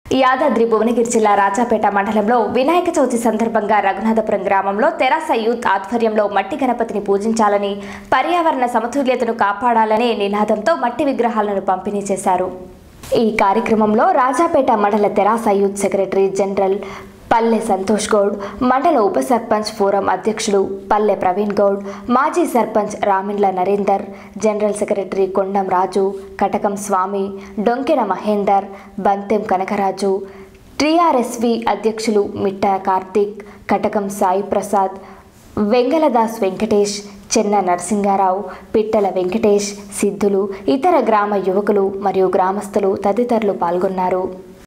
యాదాద్రి భువనగిరి జిల్లా రాజాపేట మండలంలో వినాయక చవితి సందర్భంగా రఘునాథపురం గ్రామంలో తెరాస యూత్ ఆధ్వర్యంలో మట్టి గణపతిని పూజించాలని పర్యావరణ సమతుల్యతను కాపాడాలనే నినాదంతో మట్టి విగ్రహాలను పంపిణీ చేశారు ఈ కార్యక్రమంలో రాజాపేట మండల తెరాస యూత్ సెక్రటరీ జనరల్ పల్లె సంతోష్ గౌడ్ మండల ఉప సర్పంచ్ ఫోరం అధ్యక్షుడు పల్లె ప్రవీణ్ గౌడ్ మాజీ sarpanch Ramindla Narender general secretary Kondam Raju Katakam Swamy Donkena Mahender Bantem Kanakaraju TRSV అధ్యక్షులు మిట్టా కార్తీక్ కటకం సాయి ప్రసాద్ వెంగళదాస్ వెంకటేష్ చెన్న నరసింగారావు పిట్టల వెంకటేష్ సిద్ధులు ఇతర గ్రామ యువకులు మరియు గ్రామస్తులు తదితరులు పాల్గొన్నారు